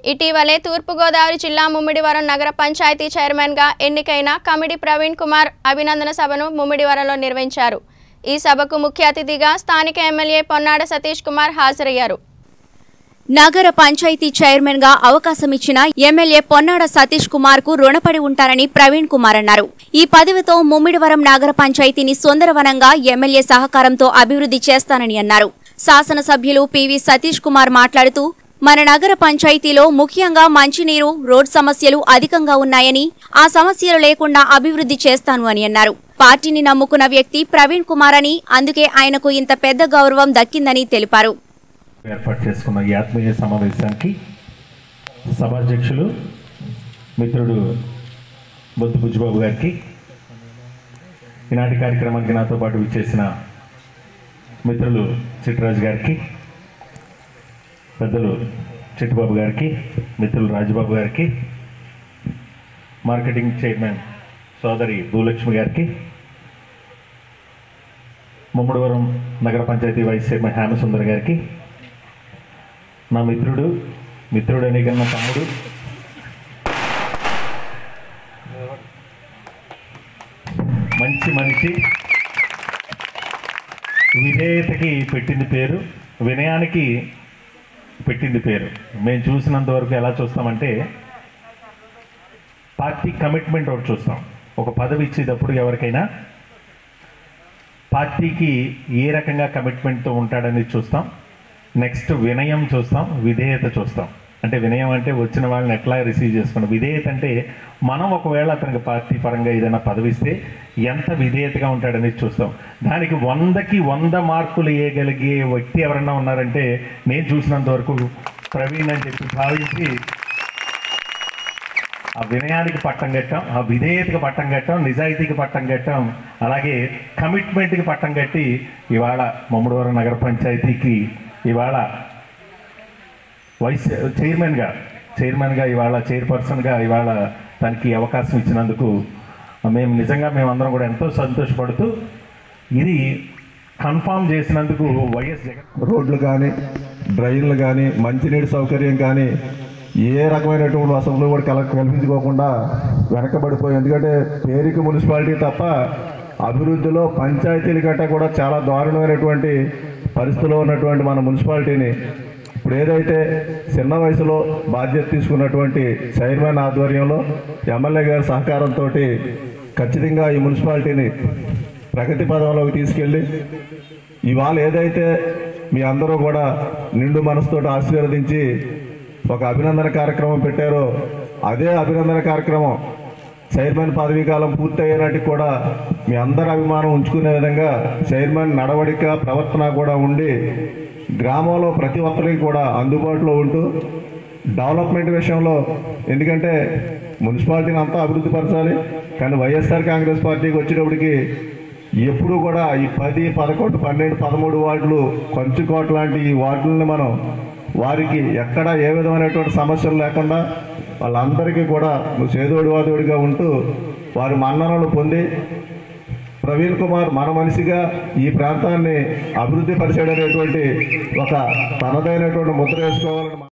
ఇటీవలే తూర్పుగోదావరి జిల్లా ముమ్మిడివరం నగర పంచాయతీ చైర్మన్గా ఎన్నికైన కమిడి ప్రవీణ్ కుమార్ అభినందన సభను ముమ్మిడివరంలో నిర్వహించారు ఈ సభకు ముఖ్య అతిథిగా స్థానిక ఎమ్మెల్యే పొన్నాడ సతీష్ కుమార్ హాజరయ్యారు నగర పంచాయతీ చైర్మన్ గా అవకాశం ఇచ్చిన ఎమ్మెల్యే పొన్నాడ సతీష్ కుమార్ కు రుణపడి ఉంటారని ప్రవీణ్ కుమార్ అన్నారు ఈ పదవితో ముమ్మిడివరం నగర పంచాయతీని సుందరవనంగా ఎమ్మెల్యే సహకారంతో అభివృద్ధి చేస్తానని అన్నారు శాసనసభ్యులు పివి సతీష్ కుమార్ మాట్లాడుతూ మన నగర పంచాయతీలో ముఖ్యంగా మంచినీరు రోడ్ సమస్యలు అధికంగా ఉన్నాయని ఆ సమస్యలు లేకుండా అభివృద్ధి చేస్తాను అని అన్నారు పార్టీని నమ్ముకున్న వ్యక్తి ప్రవీణ్ కుమార్ అని అందుకే ఆయనకు ఇంత పెద్ద గౌరవం దక్కిందని తెలిపారు ఏర్పాటు చేసుకున్న ఈ ఆత్మీయ సమావేశానికి సభాధ్యక్షులు మిత్రుడు బొద్దు బుజ్జిబాబు గారికి ఈనాటి కార్యక్రమానికి నాతో పాటు విచ్చేసిన మిత్రులు చిట్రాజు గారికి పెద్దలు చిట్టుబాబు గారికి మిత్రులు రాజబాబు గారికి మార్కెటింగ్ చైర్మన్ సోదరి భూలక్ష్మి గారికి ముమ్మడివరం నగర పంచాయతీ వైస్ చైర్మన్ హేమసుందర్ గారికి నా మిత్రుడు మిత్రుడు అనే కన్నా తమ్ముడు మంచి మనిషి విధేయతకి పెట్టింది పేరు వినయానికి పెట్టింది పేరు మేము చూసినంత వరకు ఎలా చూస్తామంటే పార్టీ కమిట్మెంట్ ఒకటి చూస్తాం ఒక పదవి ఇచ్చేటప్పుడు ఎవరికైనా పార్టీకి ఏ రకంగా కమిట్మెంట్తో ఉంటాడని చూస్తాం నెక్స్ట్ వినయం చూస్తాం విధేయత చూస్తాం అంటే వినయం అంటే వచ్చిన వాళ్ళని ఎట్లా రిసీవ్ చేసుకోండి విధేయత అంటే మనం ఒకవేళ అతనికి పార్టీ పరంగా ఏదైనా పదవిస్తే ఎంత విధేయతగా ఉంటాడనేది చూస్తాం దానికి వందకి వంద మార్కులు వేయగలిగే వ్యక్తి ఎవరన్నా ఉన్నారంటే నేను చూసినంత వరకు ప్రవీణ్ అని చెప్పి భావించి ఆ వినయానికి పట్టం కట్టాం ఆ విధేయతకి పట్టం కట్టాం నిజాయితీకి పట్టం కట్టాం అలాగే కమిట్మెంట్కి పట్టం కట్టి ఇవాళ మమ్మడివరం నగర పంచాయతీకి ఇవాళ వైస్ చైర్మన్గా చైర్మన్గా ఇవాళ చైర్పర్సన్గా ఇవాళ తనకి అవకాశం ఇచ్చినందుకు మేము నిజంగా మేమందరం కూడా ఎంతో సంతోషపడుతూ ఇది కన్ఫామ్ చేసినందుకు వైఎస్ జగన్ రోడ్లు కానీ డ్రైన్లు కానీ మంచినీటి సౌకర్యం కానీ ఏ రకమైనటువంటి వసతులు కూడా కల కల్పించుకోకుండా వెనకబడిపోయి ఎందుకంటే పేరుకి మున్సిపాలిటీ తప్ప అభివృద్ధిలో పంచాయతీల కంటే కూడా చాలా దారుణమైనటువంటి పరిస్థితిలో ఉన్నటువంటి మన మున్సిపాలిటీని ఇప్పుడు ఏదైతే చిన్న వయసులో బాధ్యత తీసుకున్నటువంటి చైర్మన్ ఆధ్వర్యంలో ఎమ్మెల్యే గారి సహకారంతో ఖచ్చితంగా ఈ మున్సిపాలిటీని ప్రగతి పదంలోకి తీసుకెళ్ళి ఇవాళ ఏదైతే మీ అందరూ కూడా నిండు మనసుతో ఆశీర్వదించి ఒక అభినందన కార్యక్రమం పెట్టారో అదే అభినందన కార్యక్రమం చైర్మన్ పదవీ కాలం పూర్తయ్యేనాటికి కూడా మీ అందరి అభిమానం ఉంచుకునే విధంగా చైర్మన్ నడవడిక ప్రవర్తన కూడా ఉండి గ్రామంలో ప్రతి ఒక్కరికి కూడా అందుబాటులో ఉంటూ డెవలప్మెంట్ విషయంలో ఎందుకంటే మున్సిపాలిటీని అంతా అభివృద్ధి పరచాలి కానీ వైఎస్ఆర్ కాంగ్రెస్ పార్టీకి వచ్చేటప్పటికి ఎప్పుడు కూడా ఈ పది పదకొండు పన్నెండు పదమూడు వార్డులు కొంచుకోట లాంటి ఈ వార్డులని మనం వారికి ఎక్కడ ఏ విధమైనటువంటి సమస్యలు లేకుండా వాళ్ళందరికీ కూడా నువ్వు చేదోడు వాదోడిగా ఉంటూ వారి మన్ననలు పొంది ప్రవీణ్ కుమార్ మన మనిషిగా ఈ ప్రాంతాన్ని అభివృద్ధి పరిచాడనేటువంటి ఒక తనదైనటువంటి ముద్ర వేసుకోవాలని